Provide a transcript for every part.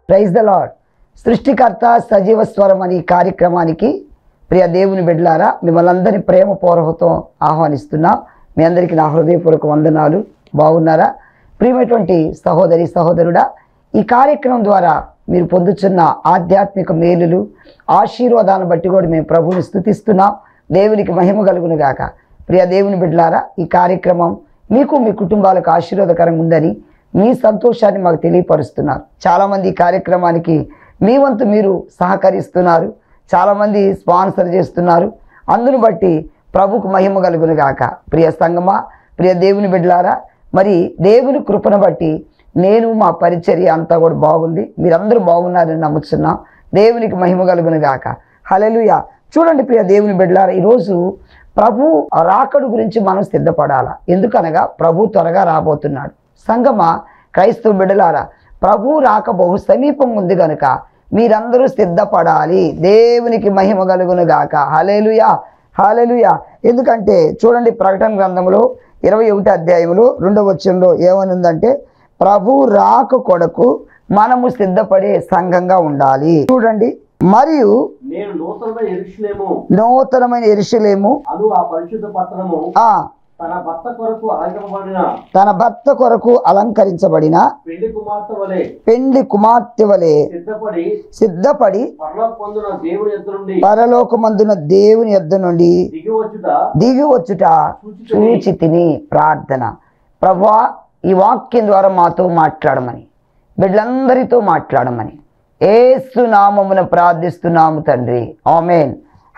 praise the lord సృష్టికర్త సజీవ స్వరం అనే ఈ కార్యక్రమానికి ప్రియ దేవుని బిడ్డలారా మిమ్మల్ని అందరినీ ప్రేమ పూర్వకం ఆహ్వానిస్తున్నా మీ అందరికీ నా హృదయపూర్వక వందనాలు బాగున్నారా ప్రియమైనటువంటి సహోదరి సహోదరుడా ఈ కార్యక్రమం ద్వారా మీరు పొందుతున్న ఆధ్యాత్మిక మేలులు ఆశీర్వాదాలను బట్టి కూడా మేము ప్రభువుని స్థుతిస్తున్నాం దేవునికి మహిమ కలుగును గాక ప్రియ దేవుని బిడ్డలారా ఈ కార్యక్రమం మీకు మీ కుటుంబాలకు ఆశీర్వాదకరంగా ఉందని మీ సంతోషాన్ని మాకు తెలియపరుస్తున్నారు చాలామంది ఈ కార్యక్రమానికి మీ వంతు మీరు సహకరిస్తున్నారు చాలామంది స్పాన్సర్ చేస్తున్నారు అందును బట్టి ప్రభుకు మహిమ కలుగును గాక ప్రియ సంగమా ప్రియ దేవుని బిడ్డలారా మరి దేవుని కృపను బట్టి నేను మా పరిచర్య అంతా కూడా బాగుంది మీరందరూ బాగున్నారని నమ్ముతున్నాం దేవునికి మహిమ కలుగును గాక హలెలుయ చూడండి ప్రియ దేవుని బిడ్డలారా ఈరోజు ప్రభు రాకడు గురించి మనం సిద్ధపడాలా ఎందుకనగా ప్రభు త్వరగా రాబోతున్నాడు సంగమ క్రైస్తవ బిడ్డలారా ప్రభు రాక బహు సమీపం ఉంది కనుక మీరందరూ సిద్ధపడాలి దేవునికి మహిమ కలుగును గాక హలేలుయా హాలెలుయా ఎందుకంటే చూడండి ప్రకటన గ్రంథంలో ఇరవై ఒకటి అధ్యాయంలో రెండవ వచనంలో ఏమనుందంటే ప్రభు రాక కొరకు మనము సిద్ధపడే సంఘంగా ఉండాలి చూడండి మరియు నేను నూతనమైన ఎరుషులేము నూతనమైన ఎరుషలేము అను ఆ పరిశుద్ధ పట్టణము ఆ తన భర్త కొరకు అలంకరింపబడిన తన భర్త కొరకు అలంకరించబడిన పెళ్లి కుమార్తె వలె పెండ్లి కుమార్తె వలె సిద్ధపడి సిద్ధపడి పరలోక పొందిన దేవుని ఎద్దు నుండి పరలోకమందున దేవుని యొద్ద నుండి దిగి వచ్చుట దిగి వచ్చుట చూచి తిని ప్రార్థన ప్రభా ఈ వాక్యం ద్వారా మాతో మాట్లాడమని బిడ్డలందరితో మాట్లాడమని ఏసు నామమున ప్రార్థిస్తున్నాము తండ్రి ఆమెన్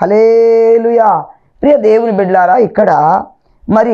హలేలుయా ప్రియ దేవుని బిడ్డలారా ఇక్కడ మరి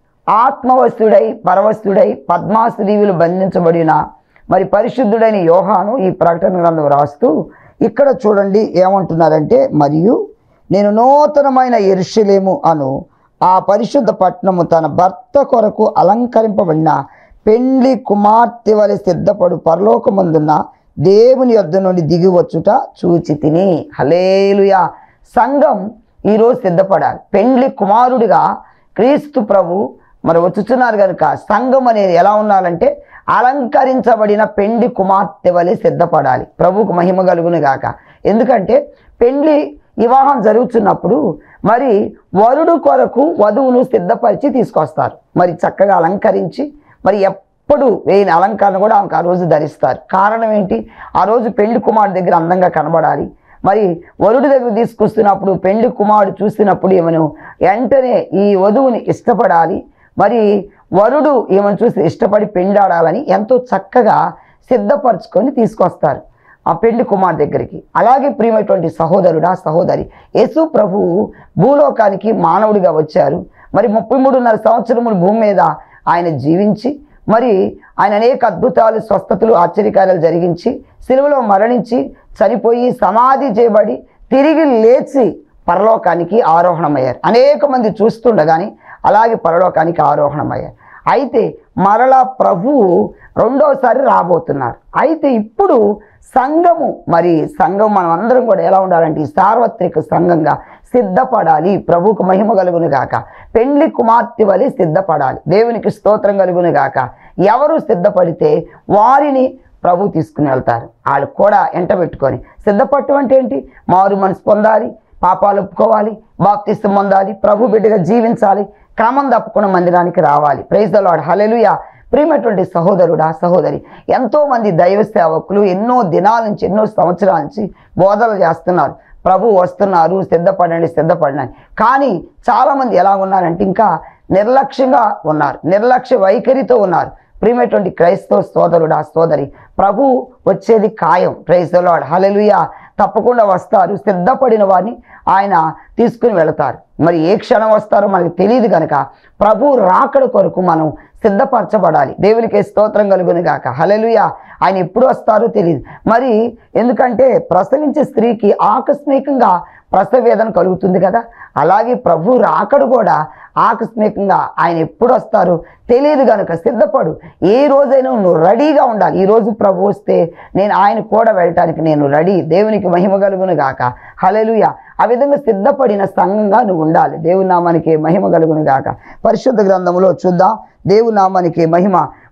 ఆత్మవస్తుడై పరవస్తుడై పద్మాశ్రీవులు బంధించబడిన మరి పరిశుద్ధుడైన యోహాను ఈ ప్రకటన గ్రంథం రాస్తూ ఇక్కడ చూడండి ఏమంటున్నారంటే మరియు నేను నూతనమైన ఎరుషలేము అను ఆ పరిశుద్ధ పట్టణము తన భర్త కొరకు అలంకరింపబడిన పెండ్లి కుమార్తె వలె సిద్ధపడు పరలోకమందున్న దేవుని యొద్ద నుండి దిగి వచ్చుట చూచి తిని హలేలుయా సంఘం ఈరోజు సిద్ధపడాలి పెండ్లి కుమారుడిగా క్రీస్తు ప్రభు మరి వచ్చుచున్నారు కనుక సంఘం అనేది ఎలా ఉండాలంటే అలంకరించబడిన పెండ్లి కుమార్తె వలె సిద్ధపడాలి ప్రభుకు మహిమ కలుగును గాక ఎందుకంటే పెండ్లి వివాహం జరుగుతున్నప్పుడు మరి వరుడు కొరకు వధువును సిద్ధపరిచి తీసుకొస్తారు మరి చక్కగా అలంకరించి మరి ఎప్పుడు వేయని అలంకరణ కూడా ఆమెకు ఆ రోజు ధరిస్తారు కారణం ఏంటి ఆ రోజు పెళ్లి కుమారుడు దగ్గర అందంగా కనబడాలి మరి వరుడి దగ్గర తీసుకొస్తున్నప్పుడు పెళ్లి కుమారుడు చూసినప్పుడు ఈమెను వెంటనే ఈ వధువుని ఇష్టపడాలి మరి వరుడు ఈమెను చూసి ఇష్టపడి పెండాడాలని ఎంతో చక్కగా సిద్ధపరచుకొని తీసుకొస్తారు ఆ పెళ్లి కుమార్ దగ్గరికి అలాగే ప్రియమైనటువంటి సహోదరుడా సహోదరి యేసు ప్రభువు భూలోకానికి మానవుడిగా వచ్చారు మరి ముప్పై మూడున్నర సంవత్సరములు భూమి మీద ఆయన జీవించి మరి ఆయన అనేక అద్భుతాలు స్వస్థతలు ఆశ్చర్యకార్యాలు జరిగించి సిలువలో మరణించి చనిపోయి సమాధి చేయబడి తిరిగి లేచి పరలోకానికి ఆరోహణమయ్యారు అనేక మంది చూస్తుండగానే అలాగే పరలోకానికి ఆరోహణమయ్యారు అయితే మరలా ప్రభువు రెండోసారి రాబోతున్నారు అయితే ఇప్పుడు సంఘము మరి సంఘం మనం అందరం కూడా ఎలా ఉండాలంటే ఈ సార్వత్రిక సంఘంగా సిద్ధపడాలి ప్రభుకు మహిమ కలుగును గాక పెండ్లి కుమార్తె వలె సిద్ధపడాలి దేవునికి స్తోత్రం కలుగును గాక ఎవరు సిద్ధపడితే వారిని ప్రభు తీసుకుని వెళ్తారు వాళ్ళు కూడా ఎంట పెట్టుకొని సిద్ధపడటం అంటే ఏంటి మారు మనసు పొందాలి పాపాలు ఒప్పుకోవాలి బాప్తిస్తం పొందాలి ప్రభు బిడ్డగా జీవించాలి క్రమం తప్పకుండా మందిరానికి రావాలి ప్రైజ్ ద లాడ్ హలెలుయా ప్రియమైనటువంటి సహోదరుడా సహోదరి ఎంతో మంది దైవ సేవకులు ఎన్నో దినాల నుంచి ఎన్నో సంవత్సరాల నుంచి బోధనలు చేస్తున్నారు ప్రభు వస్తున్నారు సిద్ధపడండి సిద్ధపడండి కానీ చాలామంది ఎలా ఉన్నారంటే ఇంకా నిర్లక్ష్యంగా ఉన్నారు నిర్లక్ష్య వైఖరితో ఉన్నారు ప్రియమైనటువంటి క్రైస్తవ సోదరుడా సోదరి ప్రభు వచ్చేది ఖాయం క్రైస్తవులాడు హలెలుయా తప్పకుండా వస్తారు సిద్ధపడిన వారిని ఆయన తీసుకుని వెళతారు మరి ఏ క్షణం వస్తారో మనకు తెలియదు కనుక ప్రభు రాకడ కొరకు మనం సిద్ధపరచబడాలి దేవునికి స్తోత్రం కలుగును గాక హలెలుయా ఆయన ఎప్పుడు వస్తారో తెలియదు మరి ఎందుకంటే ప్రసవించే స్త్రీకి ఆకస్మికంగా ప్రసవ వేదన కలుగుతుంది కదా అలాగే ప్రభు రాకడు కూడా ఆకస్మికంగా ఆయన ఎప్పుడు వస్తారు తెలియదు కనుక సిద్ధపడు ఏ రోజైనా నువ్వు రెడీగా ఉండాలి ఈ రోజు ప్రభు వస్తే నేను ఆయన కూడా వెళ్ళటానికి నేను రెడీ దేవునికి మహిమ కలుగును గాక హలెలుయ ఆ విధంగా సిద్ధపడిన సంఘంగా నువ్వు ఉండాలి దేవుని నామానికి మహిమ కలుగును గాక పరిశుద్ధ గ్రంథంలో చూద్దాం దేవుని నామానికి మహిమ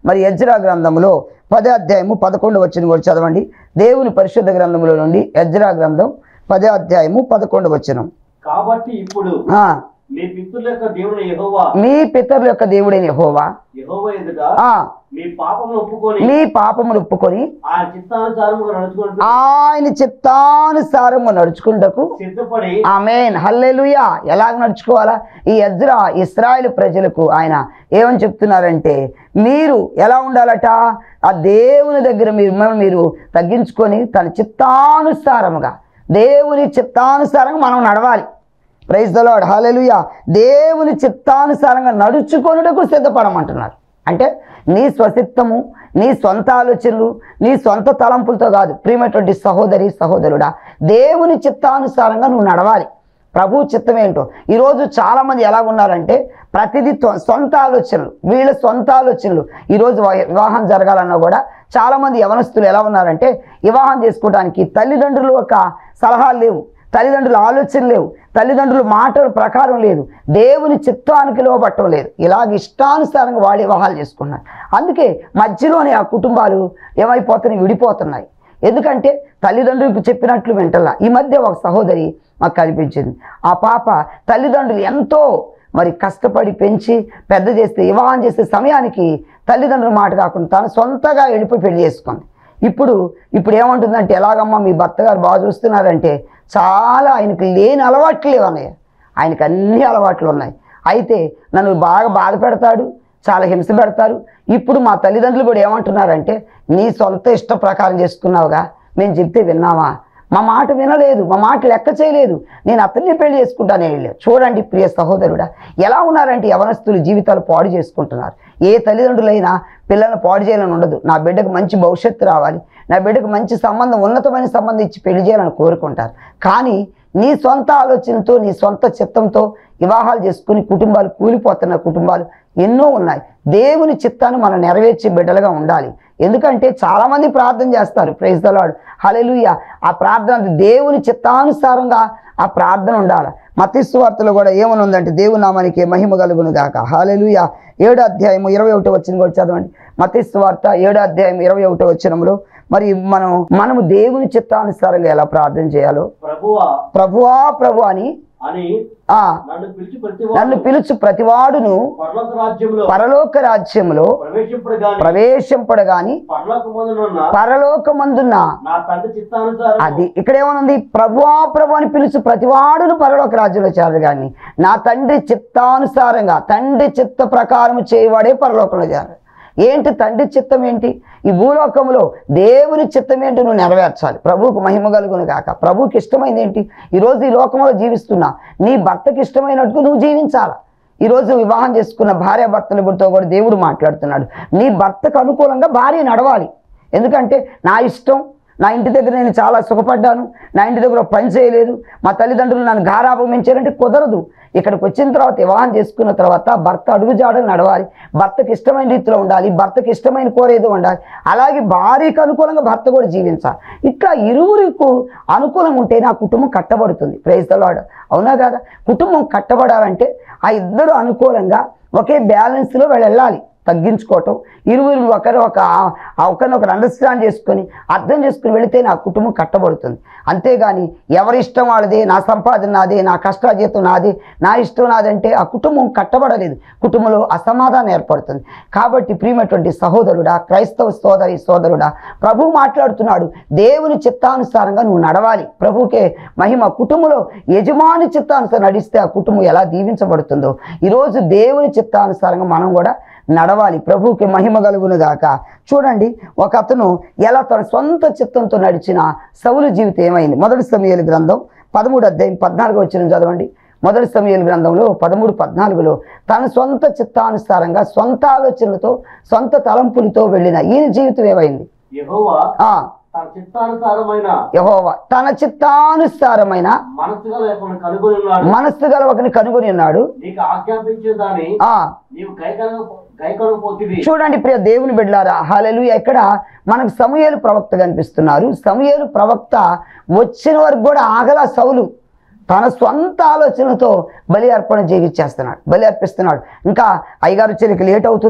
మరి యజ్రా గ్రంథంలో పదే అధ్యాయము పదకొండు వచ్చిన కూడా చదవండి దేవుని పరిశుద్ధ గ్రంథములో నుండి యజ్రా గ్రంథం పదే అధ్యాయము పదకొండు వచ్చిన కాబట్టి ఇప్పుడు మీ పితృల యొక్క దేవుని యెహోవా మీ పితరుల యొక్క దేవుడైన యెహోవా యెహోవా ఎదుట ఆ, మీ పాపమును ఒప్పుకొని మీ పాపములు ఒప్పుకొని ఆ చిత్తానుసారముగా నడుచుకుంటూ ఆయన చిత్తానుసారము నడుచుకుంటకు సిద్ధపడి ఆమెన్ హల్లెలూయా ఎలాగ నడుచుకోవాలా ఈ ఎజ్రా ఇస్రాయేల్ ప్రజలకు ఆయన ఏమని చెప్తున్నారంటే మీరు ఎలా ఉండాలట ఆ దేవుని దగ్గర మీరు మిమ్మల్ని మీరు తగ్గించుకొని తన చిత్తానుసారముగా దేవుని చిత్తానుసారంగా మనం నడవాలి ప్రైజ్ ద లార్డ్ హల్లెలూయా దేవుని చిత్తానుసారంగా నడుచుకొనుటకు సిద్ధపడమంటున్నారు అంటే నీ స్వసిత్తము నీ సొంత ఆలోచనలు నీ సొంత తలంపులతో కాదు ప్రియమైనటువంటి సహోదరి సహోదరుడా దేవుని చిత్తానుసారంగా నువ్వు నడవాలి ప్రభు చిత్తం ఏంటో ఈరోజు చాలామంది ఎలా ఉన్నారంటే ప్రతిదీ తొ- సొంత ఆలోచనలు వీళ్ళ సొంత ఆలోచనలు ఈరోజు వ- వివాహం జరగాలన్నా కూడా చాలామంది యవనస్తులు ఎలా ఉన్నారంటే వివాహం చేసుకోవడానికి తల్లిదండ్రులు ఒక సలహాలు లేవు తల్లిదండ్రుల ఆలోచన లేవు తల్లిదండ్రుల మాటల ప్రకారం లేదు దేవుని చిత్తానికి లోపట్టం లేదు ఇలాగ ఇష్టానుసారంగా వాళ్ళు వివాహాలు చేసుకున్నారు అందుకే మధ్యలోనే ఆ కుటుంబాలు ఏమైపోతున్నాయి విడిపోతున్నాయి ఎందుకంటే తల్లిదండ్రులకు చెప్పినట్లు వింటల్లా ఈ మధ్య ఒక సహోదరి మాకు కనిపించింది ఆ పాప తల్లిదండ్రులు ఎంతో మరి కష్టపడి పెంచి పెద్ద చేస్తే వివాహం చేసే సమయానికి తల్లిదండ్రుల మాట కాకుండా తను సొంతగా వెళ్ళిపోయి పెళ్లి చేసుకుంది ఇప్పుడు ఇప్పుడు ఏమంటుందంటే ఎలాగమ్మా మీ భర్త గారు బాగా చూస్తున్నారంటే చాలా ఆయనకి లేని అలవాట్లు లేవు అన్నయ్య ఆయనకి అన్ని అలవాట్లు ఉన్నాయి అయితే నన్ను బాగా బాధ పెడతాడు చాలా హింస పెడతారు ఇప్పుడు మా తల్లిదండ్రులు కూడా ఏమంటున్నారంటే నీ సొంత ఇష్ట ప్రకారం చేసుకున్నావుగా మేము చెప్తే విన్నావా మా మాట వినలేదు మా మాట లెక్క చేయలేదు నేను అతన్ని పెళ్లి చేసుకుంటానే వెళ్ళలేదు చూడండి ప్రియ సహోదరుడా ఎలా ఉన్నారంటే యవనస్తులు జీవితాలు పాడు చేసుకుంటున్నారు ఏ తల్లిదండ్రులైనా పిల్లల్ని పాడు చేయాలని ఉండదు నా బిడ్డకు మంచి భవిష్యత్తు రావాలి నా బిడ్డకు మంచి సంబంధం ఉన్నతమైన సంబంధం ఇచ్చి పెళ్లి చేయాలని కోరుకుంటారు కానీ నీ సొంత ఆలోచనతో నీ సొంత చిత్తంతో వివాహాలు చేసుకుని కుటుంబాలు కూలిపోతున్న కుటుంబాలు ఎన్నో ఉన్నాయి దేవుని చిత్తాన్ని మనం నెరవేర్చే బిడ్డలుగా ఉండాలి ఎందుకంటే చాలామంది ప్రార్థన చేస్తారు ప్రైజ్ దలాడు హలెలుయ ఆ ప్రార్థన దేవుని చిత్తానుసారంగా ఆ ప్రార్థన ఉండాలి మతిస్సు వార్తలో కూడా ఏమని ఉందంటే దేవుని నామానికి మహిమ కలుగును గాక హాలెలుయ ఏడో అధ్యాయము ఇరవై ఒకటి వచ్చిన కూడా చదవండి మతిస్సు వార్త ఏడో అధ్యాయం ఇరవై ఒకటి వచ్చినములో మరి మనం మనము దేవుని చిత్తానుసారంగా ఎలా ప్రార్థన చేయాలో ప్రభువా ప్రభువా ప్రభు అని అని ఆ నన్ను పిలిచి ప్రతి నన్ను పిలుచు ప్రతివాడును పర్లోక రాజ్యంలో పరలోక రాజ్యములో ప్రవేశింపడు గాని ప్రవేశింపడగాని పర్లోక ముందునున్న పరలోకమందున్న నా తండ్రి చిత్తానుసారం అది ఇక్కడ ఏమనుంది ప్రభువా ప్రభు అని పిలుచు ప్రతివాడును పరలోక రాజ్యంలో చేరదు కానీ నా తండ్రి చిత్తానుసారంగా తండ్రి చిత్త ప్రకారం చేయవాడే పరలోకంలో చేరాలి ఏంటి తండ్రి చిత్తం ఏంటి ఈ భూలోకంలో దేవుని చిత్తం ఏంటి నువ్వు నెరవేర్చాలి ప్రభువుకు మహిమ కలుగును కాక ప్రభువుకి ఇష్టమైంది ఏంటి ఈరోజు ఈ లోకంలో జీవిస్తున్నా నీ భర్తకి ఇష్టమైనట్టు నువ్వు జీవించాలా ఈరోజు వివాహం చేసుకున్న భార్య భర్తలతో కూడా దేవుడు మాట్లాడుతున్నాడు నీ భర్తకు అనుకూలంగా భార్య నడవాలి ఎందుకంటే నా ఇష్టం నా ఇంటి దగ్గర నేను చాలా సుఖపడ్డాను నా ఇంటి దగ్గర ఒక పని చేయలేదు మా తల్లిదండ్రులు నన్ను గారాభం పెంచారంటే కుదరదు ఇక్కడికి వచ్చిన తర్వాత వివాహం చేసుకున్న తర్వాత భర్త అడుగుజాడలు నడవాలి భర్తకి ఇష్టమైన రీతిలో ఉండాలి భర్తకి ఇష్టమైన కోరేదో ఉండాలి అలాగే భార్యకు అనుకూలంగా భర్త కూడా జీవించాలి ఇట్లా ఇరువురికి అనుకూలంగా ఉంటేనే ఆ కుటుంబం కట్టబడుతుంది ప్రైజ్ తలాడు అవునా కదా కుటుంబం కట్టబడాలంటే ఆ ఇద్దరు అనుకూలంగా ఒకే బ్యాలెన్స్లో వాళ్ళు వెళ్ళాలి తగ్గించుకోవటం ఇరువురు ఒకరు ఒక ఆ ఒకరినొకరు అండర్స్టాండ్ చేసుకొని అర్థం చేసుకుని వెళితే నా కుటుంబం కట్టబడుతుంది అంతేగాని ఎవరి ఇష్టం వాళ్ళదే నా సంపాదన నాదే నా కష్టాజీతం నాదే నా ఇష్టం నాదంటే ఆ కుటుంబం కట్టబడలేదు కుటుంబంలో అసమాధానం ఏర్పడుతుంది కాబట్టి ప్రియమైనటువంటి సహోదరుడా క్రైస్తవ సోదరి సోదరుడా ప్రభు మాట్లాడుతున్నాడు దేవుని చిత్తానుసారంగా నువ్వు నడవాలి ప్రభుకే మహిమ కుటుంబంలో యజమాని చిత్తానుసారం నడిస్తే ఆ కుటుంబం ఎలా దీవించబడుతుందో ఈరోజు దేవుని చిత్తానుసారంగా మనం కూడా నడవాలి ప్రభువుకి మహిమ కలుగును గాక చూడండి ఒక అతను ఎలా తన సొంత చిత్తంతో నడిచిన సౌలు జీవితం ఏమైంది మొదటి సమయాల గ్రంథం పదమూడు అధ్యాయం పద్నాలుగు వచ్చిన చదవండి మొదటి సమయాల గ్రంథంలో పదమూడు పద్నాలుగులో తన సొంత చిత్తానుసారంగా సొంత ఆలోచనలతో సొంత తలంపులతో వెళ్ళిన ఈయన జీవితం ఏమైంది యెహోవా ఆ తన చిత్తానుసారమైన యహోవా తన చిత్తానుసారమైన మనసుగా లేకుండా కనుగొని ఉన్నాడు మనస్సు గల ఒకని కనుగొని ఉన్నాడు నీకు ఆజ్ఞాపించే దాన్ని ఆ నీవు గైకన గైకొనపోతివి చూడండి ప్రియ దేవుని బిడ్డలారా హాలెలు ఇక్కడ మనకు సమూయేలు ప్రవక్త కనిపిస్తున్నారు సమూయేలు ప్రవక్త వచ్చిన వరకు కూడా ఆగల సౌలు తన సొంత ఆలోచనలతో బలి అర్పణ చేయించేస్తున్నాడు బలి అర్పిస్తున్నాడు ఇంకా అయ్యగారు వచ్చేకి లేట్ అవుతుంది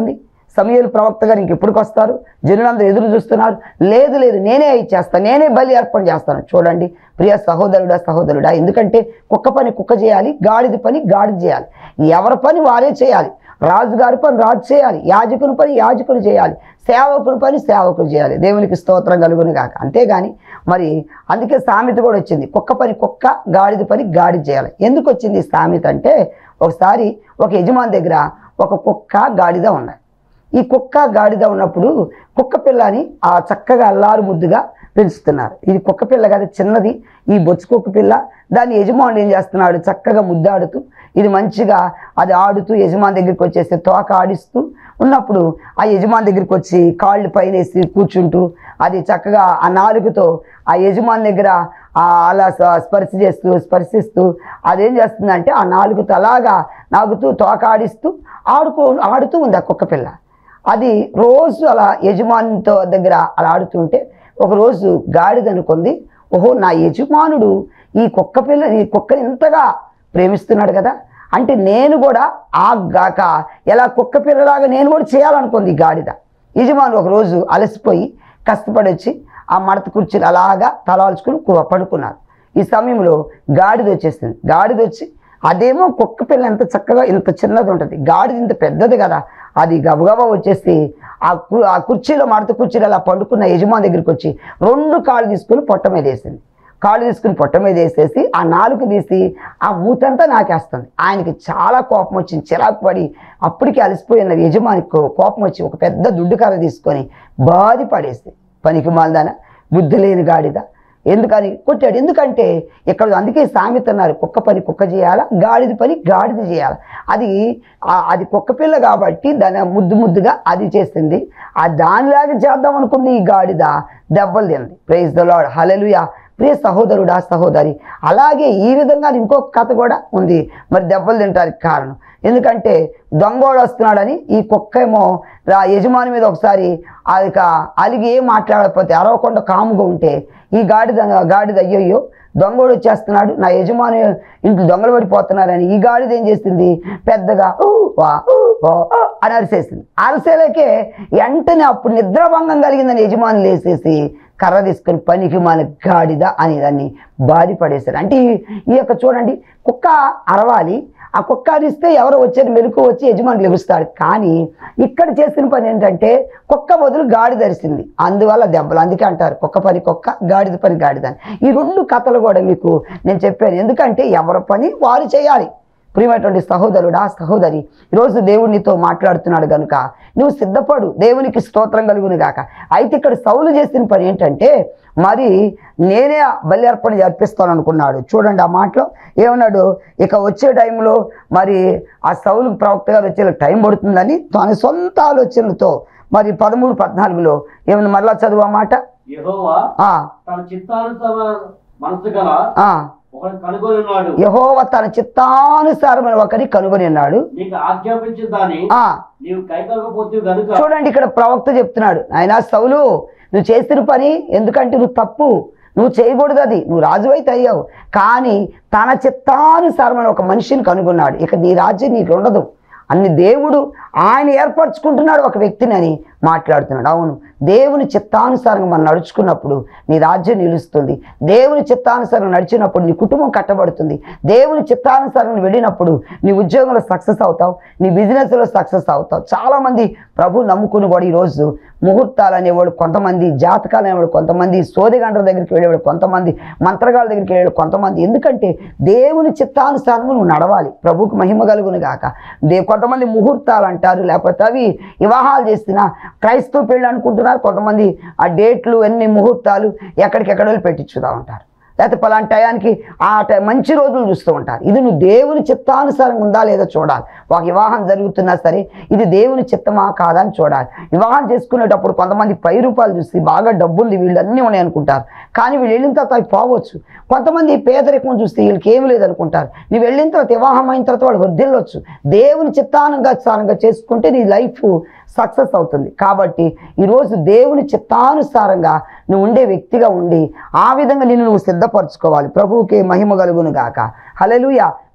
సమయలు ప్రవక్త గారు ఇంకెప్పటికి వస్తారు జనులందరూ ఎదురు చూస్తున్నారు లేదు లేదు నేనే ఇచ్చేస్తాను నేనే బలి అర్పణ చేస్తాను చూడండి ప్రియ సహోదరుడా సహోదరుడా ఎందుకంటే కుక్క పని కుక్క చేయాలి గాడిద పని గాడిద చేయాలి ఎవరి పని వారే చేయాలి రాజుగారి పని రాజు చేయాలి యాజకుని పని యాజకులు చేయాలి సేవకుని పని సేవకులు చేయాలి దేవునికి స్తోత్రం కలుగును కాక అంతేగాని మరి అందుకే సామెత కూడా వచ్చింది కుక్క పని కుక్క గాడిద పని గాడిద చేయాలి ఎందుకు వచ్చింది ఈ సామెత అంటే ఒకసారి ఒక యజమాని దగ్గర ఒక కుక్క గాడిద ఉన్నాయి ఈ కుక్క గాడిద ఉన్నప్పుడు కుక్క పిల్లని ఆ చక్కగా అల్లారు ముద్దుగా పెంచుతున్నారు ఇది కుక్క పిల్ల కదా చిన్నది ఈ బొచ్చు కుక్క పిల్ల దాన్ని యజమానుడు ఏం చేస్తున్నాడు చక్కగా ముద్దాడుతూ ఇది మంచిగా అది ఆడుతూ యజమాని దగ్గరికి వచ్చేసి తోక ఆడిస్తూ ఉన్నప్పుడు ఆ యజమాని దగ్గరికి వచ్చి కాళ్ళు పైన వేసి కూర్చుంటూ అది చక్కగా ఆ నాలుగుతో ఆ యజమాని దగ్గర ఆ అలా స- స్పర్శ చేస్తూ స్పర్శిస్తూ అదేం చేస్తుందంటే ఆ నాలుగుతో అలాగా నాగుతూ తోక ఆడిస్తూ ఆడుకో ఆడుతూ ఉంది ఆ కుక్క పిల్ల అది రోజు అలా యజమానితో దగ్గర అలా ఆడుతుంటే ఒకరోజు గాడిద అనుకుంది ఓహో నా యజమానుడు ఈ కుక్క పిల్ల ఈ కుక్కని ఇంతగా ప్రేమిస్తున్నాడు కదా అంటే నేను కూడా ఆ గాక ఎలా కుక్క పిల్లలాగా నేను కూడా చేయాలనుకుంది ఈ గాడిద యజమానుడు ఒకరోజు అలసిపోయి కష్టపడి వచ్చి ఆ మడత కుర్చీలు అలాగా తలాల్చుకుని కు- పడుకున్నారు ఈ సమయంలో గాడిద వచ్చేసింది గాడిద వచ్చి అదేమో కుక్క పిల్ల ఎంత చక్కగా ఇంత చిన్నది ఉంటుంది గాడిద ఇంత పెద్దది కదా అది గబగబా వచ్చేసి ఆ కు- ఆ కుర్చీలో మడత కుర్చీలో అలా పండుకున్న యజమాని దగ్గరికి వచ్చి రెండు కాళ్ళు తీసుకుని పొట్ట మీద వేసింది కాళ్ళు తీసుకుని పొట్ట మీద వేసేసి ఆ నాలుగు తీసి ఆ మూతంతా నాకేస్తుంది ఆయనకి చాలా కోపం వచ్చింది చిరాకు పడి అప్పటికి అలసిపోయిన యజమానికి కో- కోపం వచ్చి ఒక పెద్ద దుడ్డు కర్ర తీసుకొని బాధి పడేసి పనికి మాలదాన బుద్ధి లేని గాడిద ఎందుకని కొట్టాడు ఎందుకంటే ఇక్కడ అందుకే సామెత అన్నారు కుక్క పని కుక్క చేయాలా గాడిద పని గాడిద చేయాలి అది ఆ- అది కుక్క పిల్ల కాబట్టి దాని ముద్దు ముద్దుగా అది చేసింది ఆ దానిలాగా చేద్దాం అనుకుంది ఈ గాడిద దెబ్బలు తింది ప్రైజ్ ద లాడ్ హలెలుయా ప్రియ సహోదరుడా సహోదరి అలాగే ఈ విధంగా ఇంకొక కథ కూడా ఉంది మరి దెబ్బలు తింటానికి కారణం ఎందుకంటే దొంగోడు వస్తున్నాడని ఈ కుక్క ఏమో రా యజమాని మీద ఒకసారి అది కా- అలిగి ఏం మాట్లాడకపోతే అరవకుండా కాముగా ఉంటే ఈ గాడిద గాడిద అయ్యయ్యో దొంగోడు వచ్చేస్తున్నాడు నా యజమాని ఇంట్లో దొంగలు పడిపోతున్నారని ఈ గాడిద ఏం చేసింది పెద్దగా "ఊ, వా, ఊ, వా" అని అరిసేసింది అరిసేలకే వెంటనే అప్పుడు నిద్రాభంగం కలిగిందని యజమాని లేసేసి కర్ర తీసుకొని పనికి మన గాడిద అని దాన్ని బాధపడేశారు అంటే ఈ- ఈ యొక్క చూడండి కుక్క అరవాలి ఆ కుక్క అరిస్తే ఎవరో వచ్చారు మెలకు వచ్చి యజమాని లెగుస్తాడు కానీ ఇక్కడ చేసిన పని ఏంటంటే కుక్క బదులు గాడిద అరిసింది అందువల్ల దెబ్బలు అందుకే అంటారు కుక్క పని కుక్క గాడిద పని గాడిద అని ఈ రెండు కథలు కూడా మీకు నేను చెప్పాను ఎందుకంటే ఎవరి పని వారు చేయాలి ప్రియమైనటువంటి సహోదరుడా సహోదరి ఈరోజు దేవుడు నీతో మాట్లాడుతున్నాడు కనుక నువ్వు సిద్ధపడు దేవునికి స్తోత్రం కలుగును గాక అయితే ఇక్కడ సౌలు చేసిన పని ఏంటంటే మరి నేనే ఆ బలి అర్పణ జరిపిస్తాను అనుకున్నాడు చూడండి ఆ మాటలో ఏమన్నాడు ఇక వచ్చే టైంలో మరి ఆ సౌలు ప్రవక్త గారు వచ్చే టైం పడుతుందని తన సొంత ఆలోచనలతో మరి పదమూడు పద్నాలుగులో ఏమన్నా మరలా చదువు ఆ మాట యెహోవా ఆ, తన చిత్తానుసమ మనసు గల ఆ, ఒకడు కనుగొని ఉన్నాడు యెహోవ తన చిత్తానుసారమైన ఒకరి కనుగొని ఉన్నాడు నీకు ఆజ్ఞాపించిన దాన్ని ఆ నీవు కైకొనకపోతే గనుక చూడండి ఇక్కడ ప్రవక్త చెప్తున్నాడు ఆయన సౌలు నువ్వు చేసిన పని ఎందుకంటే నువ్వు తప్పు నువ్వు చేయకూడదు అది నువ్వు రాజు అయితే అయ్యావు కానీ తన చిత్తానుసారమైన ఒక మనిషిని కనుగొన్నాడు ఇక నీ రాజ్యం నీకు ఉండదు అన్ని దేవుడు ఆయన ఏర్పరచుకుంటున్నాడు ఒక వ్యక్తిని అని మాట్లాడుతున్నాడు అవును దేవుని చిత్తానుసారంగా మనం నడుచుకున్నప్పుడు నీ రాజ్యం నిలుస్తుంది దేవుని చిత్తానుసారంగా నడిచినప్పుడు నీ కుటుంబం కట్టబడుతుంది దేవుని చిత్తానుసారంగా వెళ్ళినప్పుడు నీ ఉద్యోగంలో సక్సెస్ అవుతావు నీ బిజినెస్లో సక్సెస్ అవుతావు చాలామంది ప్రభు నమ్ముకుని కూడా ఈరోజు ముహూర్తాలు అనేవాడు కొంతమంది జాతకాలు అనేవాడు కొంతమంది సోదిగండ్ర దగ్గరికి వెళ్ళేవాడు కొంతమంది మంత్రగాళ్ళ దగ్గరికి వెళ్ళేవాడు కొంతమంది ఎందుకంటే దేవుని చిత్తానుసారంగా నువ్వు నడవాలి ప్రభువుకు మహిమ కలుగును గాక దే కొంతమంది ముహూర్తాలు అంటారు లేకపోతే అవి వివాహాలు చేసిన క్రైస్తవ పెళ్ళి అనుకుంటున్నారు కొంతమంది ఆ డేట్లు ఎన్ని ముహూర్తాలు ఎక్కడికెక్కడ వెళ్ళి పెట్టించుదా ఉంటారు లేకపోతే పలాంటి టయానికి ఆ టై మంచి రోజులు చూస్తూ ఉంటారు ఇది నువ్వు దేవుని చిత్తానుసారంగా ఉందా లేదా చూడాలి ఒక వివాహం జరుగుతున్నా సరే ఇది దేవుని చిత్తమా కాదా అని చూడాలి వివాహం చేసుకునేటప్పుడు కొంతమంది పై రూపాయలు చూసి బాగా డబ్బులు వీళ్ళన్నీ ఉన్నాయి అనుకుంటారు కానీ వీళ్ళు వెళ్ళిన తర్వాత అవి పోవచ్చు కొంతమంది పేదరికం చూస్తే వీళ్ళకి ఏమి లేదనుకుంటారు నువ్వు వెళ్ళిన తర్వాత వివాహం అయిన తర్వాత వాళ్ళు వర్ధిల్లొచ్చు దేవుని చిత్తానుసారంగా చేసుకుంటే నీ లైఫ్ సక్సెస్ అవుతుంది కాబట్టి ఈరోజు దేవుని చిత్తానుసారంగా నువ్వు ఉండే వ్యక్తిగా ఉండి ఆ విధంగా నిన్ను నువ్వు సిద్ధపరచుకోవాలి ప్రభువుకి మహిమ కలుగును గాక హలలుయ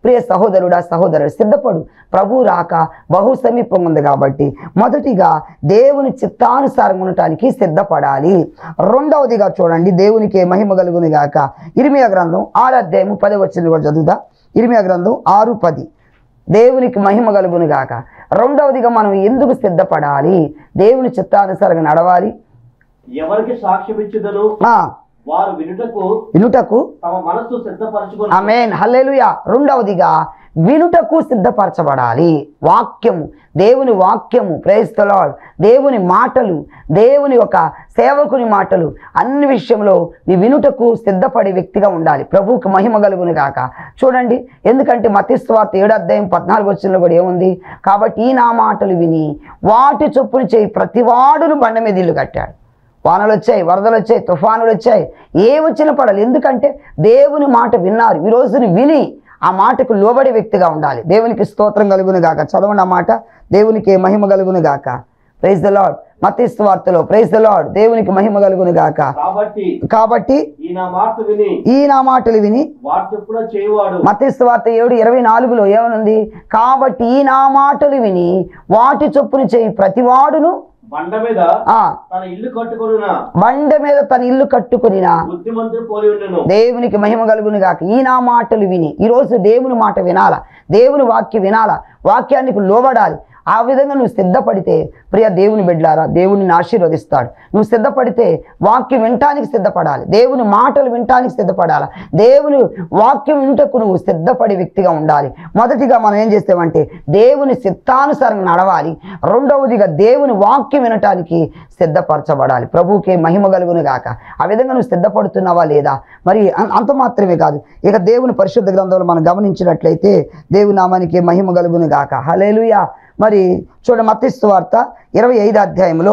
ప్రియ సహోదరుడా సహోదరుడు సిద్ధపడు ప్రభు రాక బహు సమీపం ఉంది కాబట్టి మొదటిగా దేవుని చిత్తానుసారం ఉండటానికి సిద్ధపడాలి రెండవదిగా చూడండి దేవునికి మహిమ కలుగును గాక ఇరిమియా గ్రంథం ఆరు అధ్యాయము పది వచ్చింది కూడా చదువుదా ఇరిమియా గ్రంథం ఆరు పది దేవునికి మహిమ కలుగును గాక రెండవదిగా మనం ఎందుకు సిద్ధపడాలి దేవుని చిత్తానుసారంగా నడవాలి ఎవరికి సాక్ష్యం ఇచ్చుదను ఆ, వారు వినుటకు వినుటకు తమ మనస్సు సిద్ధపరచుకొని ఆమెన్ హల్లెలూయా రెండవదిగా వినుటకు సిద్ధపరచబడాలి వాక్యము దేవుని వాక్యము ప్రేస్తలాడ్ దేవుని మాటలు దేవుని ఒక సేవకుని మాటలు అన్ని విషయంలో నీ వినుటకు సిద్ధపడే వ్యక్తిగా ఉండాలి ప్రభువుకి మహిమ కలుగును గాక చూడండి ఎందుకంటే మతిస్వార్త ఏడు అధ్యాయం పద్నాలుగు వచ్చిన కూడా ఏముంది కాబట్టి ఈ నా మాటలు విని వాటి చొప్పున చేయి ప్రతివాడును బండ మీద ఇల్లు కట్టాడు వానలు వచ్చాయి వరదలు వచ్చాయి తుఫానులు వచ్చాయి ఏ వచ్చిన పడాలి ఎందుకంటే దేవుని మాట విన్నారు ఈ రోజుని విని ఆ మాటకు లోబడే వ్యక్తిగా ఉండాలి దేవునికి స్తోత్రం కలుగును గాక చదవండి ఆ మాట దేవునికి మహిమ కలుగును గాక ప్రైజ్ ద లాడ్ మతీస్తు వార్తలో ప్రైజ్ ద లాడ్ దేవునికి మహిమ కలుగును గాక కాబట్టి కాబట్టి ఈ నా మాట విని ఈ నా మాటలు విని వాటి చెప్పున చేయవాడు మతీస్తు వార్త ఏడు ఇరవై నాలుగులో ఏమనుంది కాబట్టి ఈ నా మాటలు విని వాటి చొప్పున చేయి ప్రతివాడును బండ మీద ఆ తన ఇల్లు కట్టుకొనున్న బండ మీద తన ఇల్లు కట్టుకునినా బుద్ధిమంతుడు పోలి ఉండెను దేవునికి మహిమ కలుగును గాక ఈ నా మాటలు విని ఈరోజు దేవుని మాట వినాలా దేవుని వాక్యం వినాలా వాక్యానికి లోబడాలి ఆ విధంగా నువ్వు సిద్ధపడితే ప్రియ దేవుని బిడ్డారా దేవుని ఆశీర్వదిస్తాడు నువ్వు సిద్ధపడితే వాక్యం వినటానికి సిద్ధపడాలి దేవుని మాటలు వినటానికి సిద్ధపడాలి దేవుని వాక్యం వినుటకు నువ్వు సిద్ధపడే వ్యక్తిగా ఉండాలి మొదటిగా మనం ఏం చేస్తామంటే దేవుని చిత్తానుసారంగా నడవాలి రెండవదిగా దేవుని వాక్యం వినటానికి సిద్ధపరచబడాలి ప్రభువుకే మహిమ కలుగును గాక ఆ విధంగా నువ్వు సిద్ధపడుతున్నావా లేదా మరి అం- అంత మాత్రమే కాదు ఇక దేవుని పరిశుద్ధ గ్రంథంలో మనం గమనించినట్లయితే దేవుని నామానికి మహిమ కలుగును గాక హలేలుయా మరి చూడ మత్తిస్తు వార్త ఇరవై ఐదు అధ్యాయంలో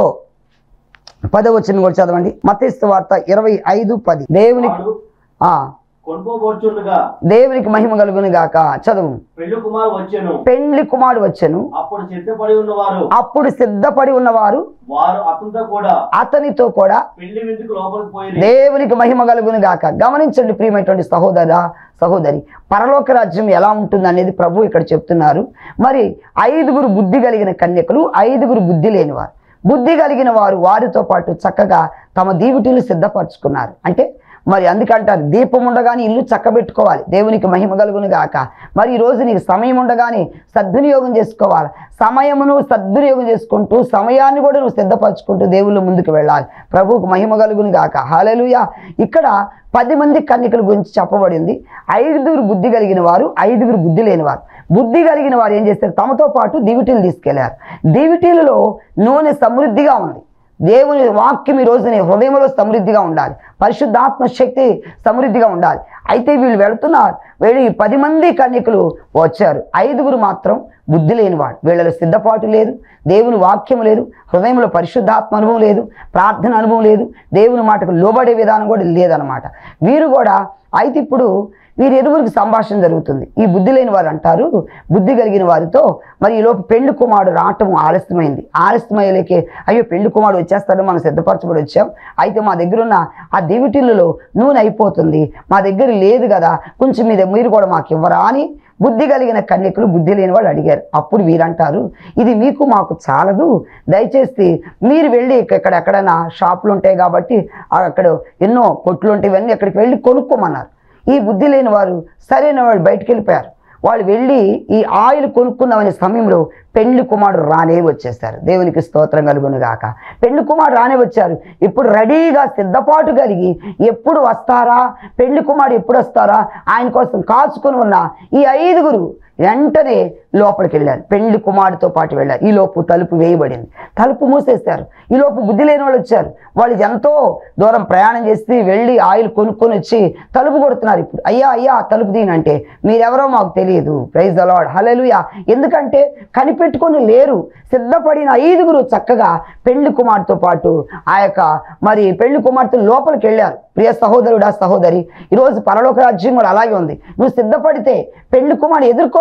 పదవచనం కూడా చదవండి మత్తిస్తు వార్త ఇరవై ఐదు పది దేవునికి వాడు ఆ కొనుకోబోచుండగా దేవునికి మహిమ కలుగును గాక చదువు పెళ్లి కుమారు వచ్చెను పెండ్లి కుమారుడు వచ్చెను అప్పుడు సిద్ధపడి ఉన్నవారు అప్పుడు సిద్ధపడి ఉన్నవారు వారు అతనితో కూడా అతనితో కూడా పెళ్లి విందుకు లోపలికి పోయి దేవునికి మహిమ కలుగును గాక గమనించండి ప్రియమైనటువంటి సహోదర సహోదరి పరలోక రాజ్యం ఎలా ఉంటుంది అనేది ప్రభు ఇక్కడ చెప్తున్నారు మరి ఐదుగురు బుద్ధి కలిగిన కన్యకలు ఐదుగురు బుద్ధి లేనివారు బుద్ధి కలిగిన వారు వారితో పాటు చక్కగా తమ దీవిటీలు సిద్ధపరచుకున్నారు అంటే మరి అందుకంటారు దీపం ఉండగానే ఇల్లు చక్కబెట్టుకోవాలి దేవునికి మహిమ కలుగును గాక మరి ఈ రోజు నీకు సమయం ఉండగానే సద్వినియోగం చేసుకోవాలి సమయమును సద్వినియోగం చేసుకుంటూ సమయాన్ని కూడా నువ్వు సిద్ధపరచుకుంటూ దేవుళ్ళ ముందుకు వెళ్ళాలి ప్రభువుకు మహిమ కలుగును గాక హాలెలుయా ఇక్కడ పది మంది కన్యకల గురించి చెప్పబడింది ఐదుగురు బుద్ధి కలిగిన వారు ఐదుగురు బుద్ధి లేని వారు బుద్ధి కలిగిన వారు ఏం చేస్తారు తమతో పాటు దివిటీలు తీసుకెళ్లారు దివిటీలలో నూనె సమృద్ధిగా ఉంది దేవుని వాక్యం ఈ రోజు నీ హృదయంలో సమృద్ధిగా ఉండాలి పరిశుద్ధాత్మ శక్తి సమృద్ధిగా ఉండాలి అయితే వీళ్ళు వెళుతున్నారు వీళ్ళు ఈ పది మంది కన్యకులు వచ్చారు ఐదుగురు మాత్రం బుద్ధి లేనివాడు వీళ్ళలో సిద్ధపాటు లేదు దేవుని వాక్యం లేదు హృదయంలో పరిశుద్ధాత్మ అనుభవం లేదు ప్రార్థన అనుభవం లేదు దేవుని మాటకు లోబడే విధానం కూడా లేదనమాట వీరు కూడా అయితే ఇప్పుడు వీరి ఎరువురికి సంభాషణ జరుగుతుంది ఈ బుద్ధి లేని వారు అంటారు బుద్ధి కలిగిన వారితో మరి ఈలోపు పెళ్లి కుమారుడు రావటం ఆలస్యమైంది ఆలస్యమయ్యేలేకే అయ్యో పెళ్లి కుమారుడు వచ్చేస్తాడు మనం సిద్ధపరచబడి వచ్చాం అయితే మా దగ్గర ఉన్న ఆ దివిటిల్లో నూనె అయిపోతుంది మా దగ్గర లేదు కదా కొంచెం మీద మీరు కూడా మాకు ఇవ్వరా అని బుద్ధి కలిగిన కన్యకులు బుద్ధి లేని వాళ్ళు అడిగారు అప్పుడు వీరంటారు ఇది మీకు మాకు చాలదు దయచేసి మీరు వెళ్ళి ఇక్కడ ఎక్కడైనా షాపులు ఉంటాయి కాబట్టి అక్కడ ఎన్నో కొట్లు ఉంటాయి ఇవన్నీ అక్కడికి వెళ్ళి కొనుక్కోమన్నారు ఈ బుద్ధి లేని వారు సరైన వాళ్ళు బయటికి వెళ్ళిపోయారు వాళ్ళు వెళ్ళి ఈ ఆయిల్ కొనుక్కుందామనే సమయంలో పెళ్లి కుమారుడు రానే వచ్చేస్తారు దేవునికి స్తోత్రం కలుగును గాక పెళ్లి కుమారుడు రానే వచ్చారు ఇప్పుడు రెడీగా సిద్ధపాటు కలిగి ఎప్పుడు వస్తారా పెళ్లి కుమారుడు ఎప్పుడు వస్తారా ఆయన కోసం కాచుకొని ఉన్న ఈ ఐదుగురు వెంటనే లోపలికి వెళ్ళారు పెళ్లి కుమారుడితో పాటు వెళ్ళారు ఈ లోపు తలుపు వేయబడింది తలుపు మూసేశారు ఈ లోపు బుద్ధి లేని వాళ్ళు వచ్చారు వాళ్ళు ఎంతో దూరం ప్రయాణం చేసి వెళ్ళి ఆయిల్ కొనుక్కొని వచ్చి తలుపు కొడుతున్నారు ఇప్పుడు అయ్యా అయ్యా తలుపు తీయనంటే మీరెవరో మాకు తెలియదు ప్రైజ్ అలాడ్ హలెలుయా ఎందుకంటే కనిపెట్టుకొని లేరు సిద్ధపడిన ఐదుగురు చక్కగా పెళ్లి కుమార్తెతో పాటు ఆ యొక్క మరి పెళ్లి కుమార్తె లోపలికి వెళ్ళారు ప్రియ సహోదరుడా సహోదరి ఈరోజు పరలోక రాజ్యం కూడా అలాగే ఉంది నువ్వు సిద్ధపడితే పెళ్లి కుమారుడు ఎదుర్కో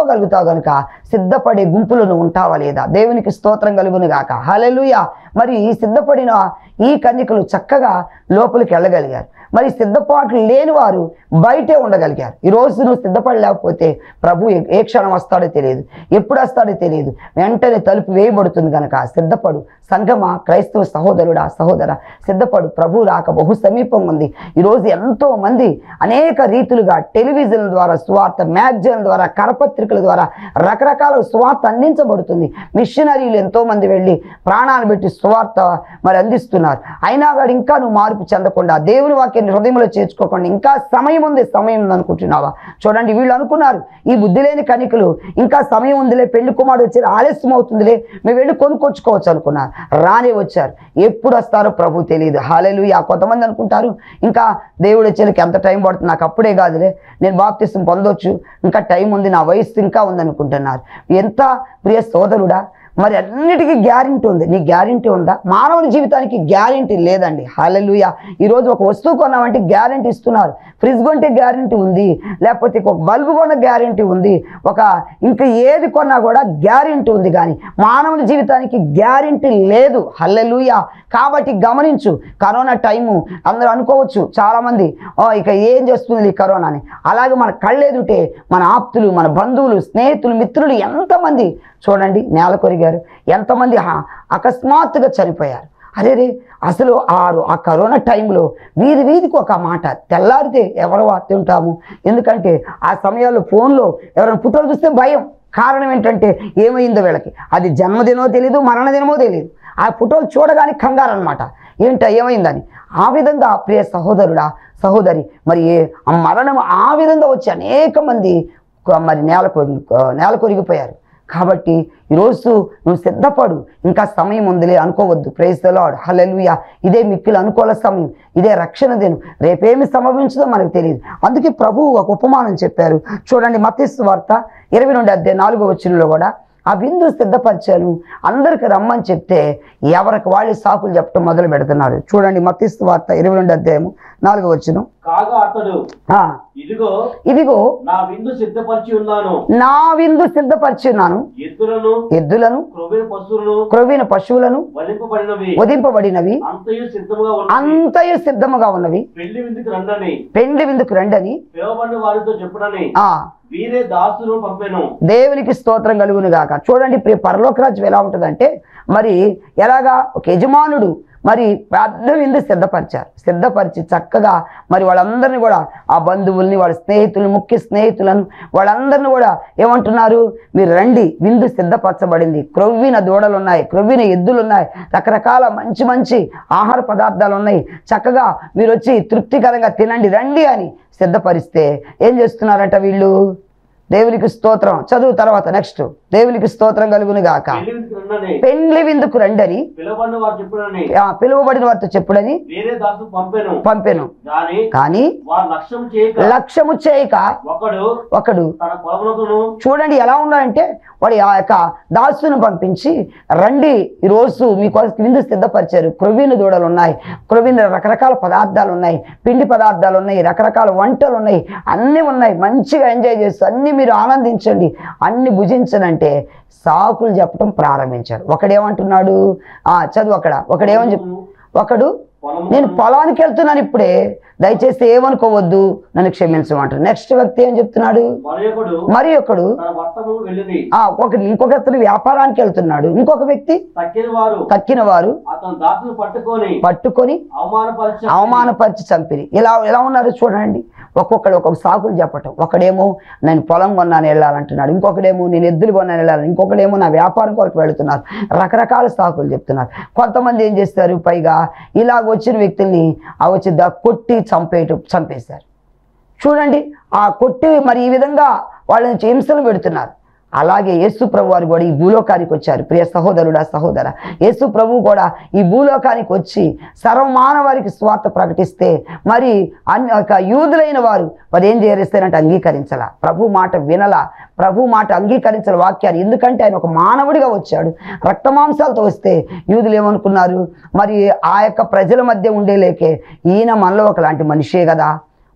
అందుకోగలుగుతావు గనుక సిద్ధపడే గుంపులను ఉంటావా లేదా దేవునికి స్తోత్రం కలుగును గాక హలెలుయ మరి ఈ సిద్ధపడిన ఈ కన్యకలు చక్కగా లోపలికి వెళ్ళగలిగారు మరి సిద్ధపాట్లు లేని వారు బయటే ఉండగలిగారు ఈ రోజు నువ్వు సిద్ధపడలేకపోతే ప్రభు ఏ- ఏ క్షణం వస్తాడో తెలియదు ఎప్పుడు వస్తాడో తెలియదు వెంటనే తలుపు వేయబడుతుంది కనుక సిద్ధపడు సంగమ క్రైస్తవ సహోదరుడా సహోదర సిద్ధపడు ప్రభు రాక బహు సమీపం ఉంది ఈరోజు ఎంతో మంది అనేక రీతులుగా టెలివిజన్ ద్వారా స్వార్థ మ్యాగజైన్ ద్వారా కరపత్రికల ద్వారా రకరకాల స్వార్థ అందించబడుతుంది మిషనరీలు ఎంతో మంది వెళ్ళి ప్రాణాలు పెట్టి స్వార్థ మరి అందిస్తున్నారు అయినా వాడు ఇంకా నువ్వు మార్పు చెందకుండా దేవుని వాక్యాన్ని హృదయంలో చేర్చుకోకుండా ఇంకా సమయం ఉంది సమయం ఉంది అనుకుంటున్నావా చూడండి వీళ్ళు అనుకున్నారు ఈ బుద్ధి లేని కనికలు ఇంకా సమయం ఉందిలే పెళ్లి కుమారుడు వచ్చి ఆలస్యం అవుతుందిలే మేము వెళ్ళి కొనుక్కొచ్చుకోవచ్చు అనుకున్నారు రానే వచ్చారు ఎప్పుడు వస్తారో ప్రభు తెలియదు హాలేలు ఆ కొంతమంది అనుకుంటారు ఇంకా దేవుడు వచ్చేకి ఎంత టైం పడుతుంది నాకు అప్పుడే కాదులే నేను బాప్తిసం పొందొచ్చు ఇంకా టైం ఉంది నా వయస్సు ఇంకా ఉంది అనుకుంటున్నారు ఎంత ప్రియ సోదరుడా మరి అన్నిటికీ గ్యారెంటీ ఉంది నీ గ్యారెంటీ ఉందా మానవుని జీవితానికి గ్యారెంటీ లేదండి హాలెలుయ ఈరోజు ఒక వస్తువు కొన్నామంటే గ్యారెంటీ ఇస్తున్నారు ఫ్రిడ్జ్ కొంటే గ్యారెంటీ ఉంది లేకపోతే ఒక బల్బు కొన్న గ్యారెంటీ ఉంది ఒక ఇంకా ఏది కొన్నా కూడా గ్యారెంటీ ఉంది కానీ మానవుని జీవితానికి గ్యారెంటీ లేదు హల్లెలూయ కాబట్టి గమనించు కరోనా టైము అందరూ అనుకోవచ్చు చాలామంది "ఓ, ఇక ఏం చేస్తుంది ఈ కరోనా అని అలాగే మన కళ్ళెదుటే మన ఆప్తులు మన బంధువులు స్నేహితులు మిత్రులు ఎంతమంది చూడండి నేల కొరిగారు ఎంతమంది హ- అకస్మాత్తుగా చనిపోయారు అరే రే అసలు ఆరు ఆ కరోనా టైంలో వీధి వీధికి ఒక మాట తెల్లారితే ఎవరు తింటాము ఎందుకంటే ఆ సమయాల్లో ఫోన్లో ఎవరైనా పుట్టలు చూస్తే భయం కారణం ఏంటంటే ఏమైందో వీళ్ళకి అది జన్మదినమో తెలియదు మరణదినమో తెలియదు ఆ ఫోటోలు చూడగానే కంగారు అనమాట ఏంట ఏమైందని ఆ విధంగా ప్రియ సహోదరుడా సహోదరి మరి ఏ- ఆ మరణం ఆ విధంగా వచ్చి అనేక మంది కొ- మరి నేల కొరి నేల కొరిగిపోయారు కాబట్టి ఈరోజు నువ్వు సిద్ధపడు ఇంకా సమయం ఉందిలే అనుకోవద్దు ప్రేస్ ద లాడ్ హల్లెలూయా ఇదే మిక్కిలు అనుకూల సమయం ఇదే రక్షణ దినం రేపేమి సంభవించదో మనకు తెలియదు అందుకే ప్రభువు ఒక ఉపమానం చెప్పారు చూడండి మత్స్సు వార్త ఇరవై రెండు అధ్యాయ నాలుగో వచ్చినలో కూడా ఆ విందు సిద్ధపరిచాను అందరికి రమ్మని చెప్తే ఎవరికి వాళ్ళు సాకులు చెప్పడం మొదలు పెడుతున్నారు చూడండి మత్స్సు వార్త ఇరవై రెండు అధ్యాయము నాలుగో వచ్చిన కాగా అతడు ఇదిగో ఇదిగో నా విందు సిద్ధపరిచి ఉన్నాను నా విందు సిద్ధపరిచున్నాను ఎద్దులను ఎద్దులను క్రొవ్విన పశువులను క్రొవ్విన పశువులను వలింపబడినవి వధింపబడినవి అంతయు సిద్ధముగా ఉన్నవి అంతయు సిద్ధముగా ఉన్నవి పెళ్లి విందుకు రండని పెండ్లి విందుకు రండని పిలువబడిన వారితో చెప్పుడని ఆ వీరే దాసులు పంపెను దేవునికి స్తోత్రం కలుగును గాక చూడండి ప్రియ పరలోక రాజ్యం ఎలా ఉంటుందంటే మరి ఎలాగా ఒక యజమానుడు మరి పెద్ద విందు సిద్ధపరిచారు సిద్ధపరిచి చక్కగా మరి వాళ్ళందరినీ కూడా ఆ బంధువుల్ని వాళ్ళ స్నేహితులను ముఖ్య స్నేహితులను వాళ్ళందరినీ కూడా ఏమంటున్నారు మీరు రండి విందు సిద్ధపరచబడింది క్రొవ్విన దూడలు ఉన్నాయి క్రొవ్విన ఎద్దులు ఉన్నాయి రకరకాల మంచి మంచి ఆహార పదార్థాలు ఉన్నాయి చక్కగా మీరు వచ్చి తృప్తికరంగా తినండి రండి అని సిద్ధపరిస్తే ఏం చేస్తున్నారట వీళ్ళు దేవునికి స్తోత్రం చదువు తర్వాత నెక్స్ట్ దేవునికి స్తోత్రం కలుగును గాక పెళ్లి విందుకు రండని పెండ్లి విందుకు రండని పిలువబడిన వారు చెప్పుడని ఆ, పిలువబడిన వారితో చెప్పుడని వేరే దాసులు పంపెను పంపెను గాని కానీ వారు లక్ష్యం చేయక లక్ష్యము చేయక ఒకడు ఒకడు తన పొలమునకును చూడండి ఎలా ఉన్నారంటే వాడు ఆ యొక్క దాసును పంపించి రండి ఈరోజు మీకోసం విందు సిద్ధపరిచారు క్రొవ్విన దూడలు ఉన్నాయి క్రొవ్విన రకరకాల పదార్థాలు ఉన్నాయి పిండి పదార్థాలు ఉన్నాయి రకరకాల వంటలు ఉన్నాయి అన్నీ ఉన్నాయి మంచిగా ఎంజాయ్ చేస్తూ అన్నీ మీరు ఆనందించండి అన్ని భుజించనంటే సాకులు చెప్పడం ప్రారంభించాడు ఒకడేమంటున్నాడు ఆ చదువు అక్కడ ఒకడేమని చెప్ ఒకడు పొలము నేను పొలానికి వెళ్తున్నాను ఇప్పుడే దయచేసి ఏమనుకోవద్దు నన్ను క్షమించమంటాడు నెక్స్ట్ వ్యక్తి ఏం చెప్తున్నాడు మరొకడు మరి ఒకడు తన వర్తము వెళ్ళింది ఆ ఒక ఇంకొక అతను వ్యాపారానికి వెళ్తున్నాడు ఇంకొక వ్యక్తి తక్కిన వారు తక్కిన వారు అతను దాసులు పట్టుకొని పట్టుకొని అవమానపరిచి అవమానపరిచి చంపిరి ఇలా ఎలా ఉన్నారు చూడండి ఒక్కొక్కడు ఒక్కొక్క సాకులు చెప్పటం ఒకడేమో నేను పొలం కొన్నాను వెళ్ళాలంటున్నాడు ఇంకొకడేమో నేను ఎద్దులు కొన్నాను వెళ్ళాలి ఇంకొకడేమో నా వ్యాపారం కొరకు వెళుతున్నారు రకరకాల సాకులు చెప్తున్నారు కొంతమంది ఏం చేస్తారు పైగా ఇలాగ వచ్చిన వ్యక్తుల్ని ఆ వచ్చి ద- కొట్టి చంపేట చంపేశారు చూడండి ఆ కొట్టి మరి ఈ విధంగా వాళ్ళని హింసలు పెడుతున్నారు అలాగే యేసు ప్రభు వారు కూడా ఈ భూలోకానికి వచ్చారు ప్రియ సహోదరుడా సహోదర యేసు ప్రభు కూడా ఈ భూలోకానికి వచ్చి సర్వమానవారికి స్వార్థ ప్రకటిస్తే మరి అన్ని ఒక యూదులైన వారు వారు ఏం చేస్తారంటే అంగీకరించాల ప్రభు మాట వినల ప్రభు మాట అంగీకరించాల వాక్యాన్ని ఎందుకంటే ఆయన ఒక మానవుడిగా వచ్చాడు రక్తమాంసాలతో వస్తే యూదులు ఏమనుకున్నారు మరి ఆ యొక్క ప్రజల మధ్య ఉండేలేకే ఈయన మనలో ఒకలాంటి మనిషే కదా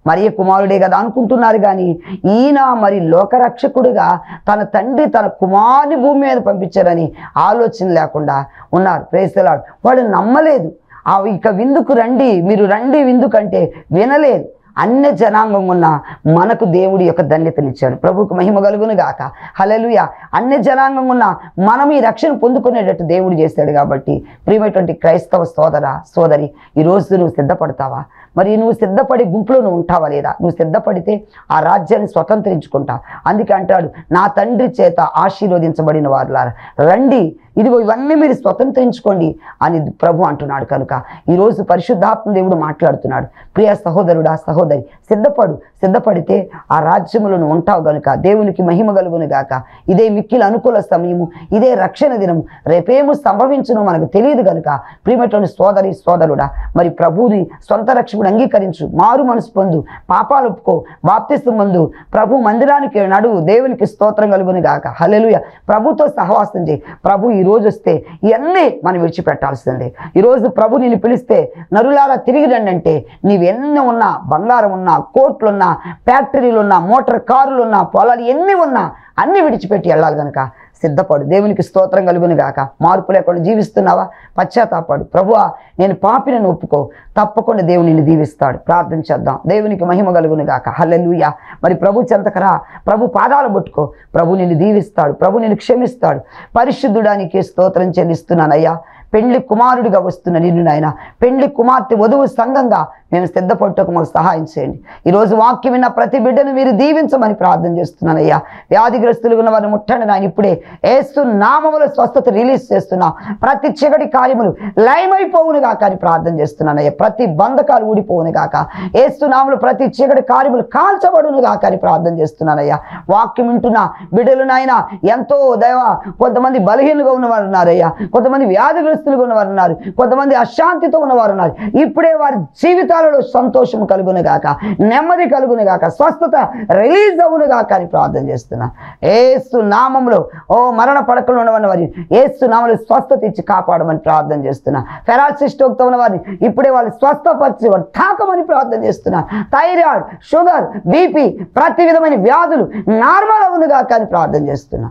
మరియ కుమారుడే కదా అనుకుంటున్నారు కానీ ఈయన మరి లోకరక్షకుడుగా తన తండ్రి తన కుమారుని భూమి మీద పంపించారని ఆలోచన లేకుండా ఉన్నారు ప్రేసలాడు వాళ్ళు నమ్మలేదు ఆ ఇక విందుకు రండి మీరు రండి విందుకంటే వినలేదు అన్య జనాంగం ఉన్న మనకు దేవుడి యొక్క ధన్యతనిచ్చాడు ప్రభుకు మహిమ కలుగును గాక హలలుయ అన్య జనాంగం ఉన్న మనం ఈ రక్షణ పొందుకునేటట్టు దేవుడు చేశాడు కాబట్టి ప్రియమైనటువంటి క్రైస్తవ సోదర సోదరి ఈరోజు నువ్వు సిద్ధపడతావా మరి నువ్వు సిద్ధపడి గుంపులో నువ్వు ఉంటావా లేదా నువ్వు సిద్ధపడితే ఆ రాజ్యాన్ని స్వతంత్రించుకుంటావు అందుకే అంటాడు నా తండ్రి చేత ఆశీర్వదించబడిన వారులారా రండి ఇదిగో ఇవన్నీ మీరు స్వతంత్రించుకోండి అని ప్రభు అంటున్నాడు కనుక ఈరోజు పరిశుద్ధాత్మ దేవుడు మాట్లాడుతున్నాడు ప్రియ సహోదరుడా సహోదరి సిద్ధపడు సిద్ధపడితే ఆ రాజ్యములో నువ్వు ఉంటావు గనుక దేవునికి మహిమ కలుగును గాక ఇదే మిక్కిల అనుకూల సమయము ఇదే రక్షణ దినము రేపేము సంభవించును మనకు తెలియదు గనుక ప్రియమైనటువంటి సోదరి సోదరుడా మరి ప్రభువుని సొంత రక్షకుడు అంగీకరించు మారు మనసు పొందు పాపాలు ఒప్పుకో బాప్తిస్తు ముందు ప్రభు మందిరానికి నడువు దేవునికి స్తోత్రం కలుగును గాక హల్లెలూయ ప్రభుతో సహవాసం చేయి ప్రభు ఈ రోజు వస్తే ఇవన్నీ మనం విడిచిపెట్టాల్సిందే ఈరోజు ప్రభు నిన్ను పిలిస్తే నరులారా తిరిగి రండి అంటే నీవెన్ని ఉన్నా బంగారం ఉన్నా కోట్లున్నా ఫ్యాక్టరీలు ఉన్నా మోటార్ కారులు ఉన్నా పొలాలు ఎన్ని ఉన్నా అన్ని విడిచిపెట్టి వెళ్ళాలి కనుక సిద్ధపడు దేవునికి స్తోత్రం కలుగును గాక మార్పు లేకుండా జీవిస్తున్నావా పశ్చాత్తాపడు ప్రభువా నేను పాపిని ఒప్పుకో తప్పకుండా దేవుడు నిన్ను దీవిస్తాడు ప్రార్థన చేద్దాం దేవునికి మహిమ కలుగును గాక హల్లెలూయా మరి ప్రభు చెంతకరా ప్రభు పాదాలు పట్టుకో ప్రభు నిన్ను దీవిస్తాడు ప్రభు నిన్ను క్షమిస్తాడు పరిశుద్ధుడానికి స్తోత్రం చెల్లిస్తున్నానయ్యా పెండ్లి కుమారుడిగా వస్తున్న నిన్ను నాయన పెండ్లి కుమార్తె వధువు సంఘంగా మేము సిద్ధపట్టుకు మాకు సహాయం చేయండి ఈరోజు వాక్యం విన్న ప్రతి బిడ్డను మీరు దీవించమని ప్రార్థన చేస్తున్నానయ్యా వ్యాధిగ్రస్తులు ఉన్న వారిని ముట్టండి నాయన ఇప్పుడే ఏస్తు నామముల స్వస్థత రిలీజ్ చేస్తున్నా ప్రతి చీకటి కార్యములు లయమైపోవును గాక అని ప్రార్థన చేస్తున్నానయ్యా ప్రతి బంధకాలు ఊడిపోవును గాక ఏస్తు నామలు ప్రతి చీకటి కార్యములు కాల్చబడును గాక అని ప్రార్థన చేస్తున్నానయ్యా వాక్యం వింటున్న బిడ్డలు నాయన ఎంతో దైవ కొంతమంది బలహీనంగా ఉన్నవారు ఉన్నారయ్యా కొంతమంది వ్యాధిగ్రస్తులుగా ఉన్నవారు ఉన్నారు కొంతమంది అశాంతితో ఉన్నవారు ఉన్నారు ఇప్పుడే వారి జీవితాలలో సంతోషం కలుగును గాక నెమ్మది కలుగును గాక స్వస్థత రిలీజ్ అవును గాక అని ప్రార్థన చేస్తున్నా ఏసు నామంలో ఓ మరణ పడకలు ఉన్నవారిని వారి ఏసు నామంలో స్వస్థత ఇచ్చి కాపాడమని ప్రార్థన చేస్తున్నా ఫెరాసిస్టోక్తో ఉన్న వారిని ఇప్పుడే వాళ్ళు స్వస్థపరిచి వారు తాకమని ప్రార్థన చేస్తున్నా థైరాయిడ్ షుగర్ బీపీ ప్రతి విధమైన వ్యాధులు నార్మల్ అవును గాక అని ప్రార్థన చేస్తున్నా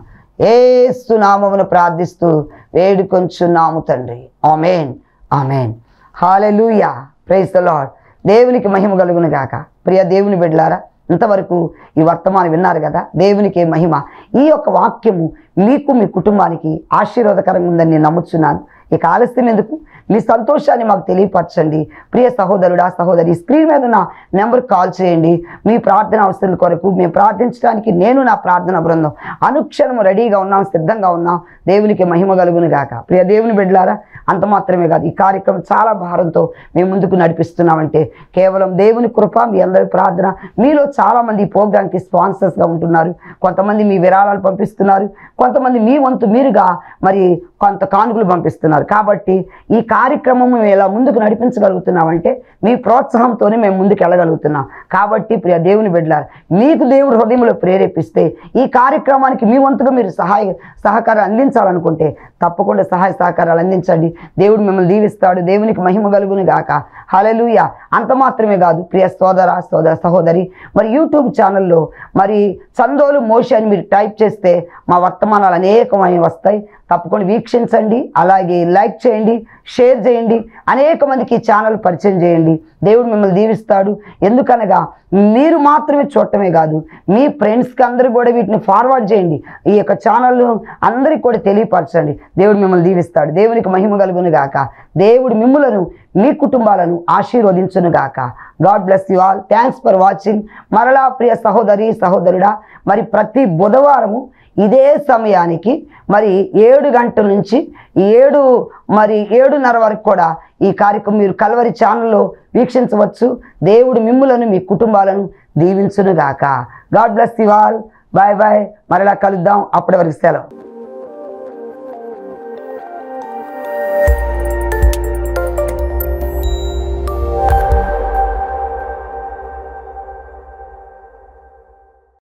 ఏసు నామమును ప్రార్థిస్తూ వేడుకొంచున్నాము తండ్రి amen amen hallelujah praise the lord దేవునికి మహిమ కలుగును గాక ప్రియ దేవుని బిడ్డలారా ఇంతవరకు ఈ వర్తమానం విన్నారు కదా దేవునికి మహిమ ఈ యొక్క వాక్యము మీకు మీ కుటుంబానికి ఆశీర్వాదకరంగా ఉందని నేను నమ్ముచున్నాను ఇక ఆలస్యం ఎందుకు మీ సంతోషాన్ని మాకు తెలియపరచండి ప్రియ సహోదరుడా సహోదరి స్క్రీన్ మీద నా నెంబర్ కాల్ చేయండి మీ ప్రార్థన అవసరాల కొరకు మేము ప్రార్థించడానికి నేను నా ప్రార్థన బృందం అనుక్షణం రెడీగా ఉన్నాం సిద్ధంగా ఉన్నాం దేవునికి మహిమ కలుగును గాక ప్రియ దేవుని బిడ్డలారా అంత మాత్రమే కాదు ఈ కార్యక్రమం చాలా భారంతో మేము ముందుకు నడిపిస్తున్నామంటే కేవలం దేవుని కృప మీ అందరి ప్రార్థన మీలో చాలామంది ఈ ప్రోగ్రామ్కి స్పాన్సర్స్గా ఉంటున్నారు కొంతమంది మీ విరాళాలు పంపిస్తున్నారు కొంతమంది మీ వంతు మీరుగా మరి కొంత కానుకలు పంపిస్తున్నారు కాబట్టి ఈ కార్యక్రమం మేము ఎలా ముందుకు నడిపించగలుగుతున్నామంటే మీ ప్రోత్సాహంతోనే మేము ముందుకు వెళ్ళగలుగుతున్నాం కాబట్టి ప్రియ దేవుని బిడ్డలారు మీకు దేవుడు హృదయంలో ప్రేరేపిస్తే ఈ కార్యక్రమానికి మీ వంతుగా మీరు సహాయ సహకారం అందించాలనుకుంటే తప్పకుండా సహాయ సహకారాలు అందించండి దేవుడు మిమ్మల్ని దీవిస్తాడు దేవునికి మహిమ కలుగును గాక హలలుయ అంత మాత్రమే కాదు ప్రియ సోదర సోదర సహోదరి మరి యూట్యూబ్ ఛానల్లో మరి చందోలు మోషి అని మీరు టైప్ చేస్తే మా వర్తమానాలు అనేకమైన వస్తాయి తప్పకుండా వీక్షించండి అలాగే లైక్ చేయండి షేర్ చేయండి అనేక మందికి ఈ ఛానల్ పరిచయం చేయండి దేవుడు మిమ్మల్ని దీవిస్తాడు ఎందుకనగా మీరు మాత్రమే చూడటమే కాదు మీ ఫ్రెండ్స్కి అందరూ కూడా వీటిని ఫార్వర్డ్ చేయండి ఈ యొక్క ఛానల్ అందరికి కూడా తెలియపరచండి దేవుడు మిమ్మల్ని దీవిస్తాడు దేవునికి మహిమ కలుగును గాక దేవుడు మిమ్ములను మీ కుటుంబాలను ఆశీర్వదించును గాక God bless you all thanks for watching మరలా ప్రియ సహోదరి సహోదరుడా మరి ప్రతి బుధవారము ఇదే సమయానికి మరి ఏడు గంటల నుంచి ఏడు మరి ఏడున్నర వరకు కూడా ఈ కార్యక్రమం మీరు కలవరి ఛానల్లో వీక్షించవచ్చు దేవుడు మిమ్ములను మీ కుటుంబాలను దీవించునుగాక God bless you all bye bye మరలా కలుద్దాం అప్పటి వరకు సెలవు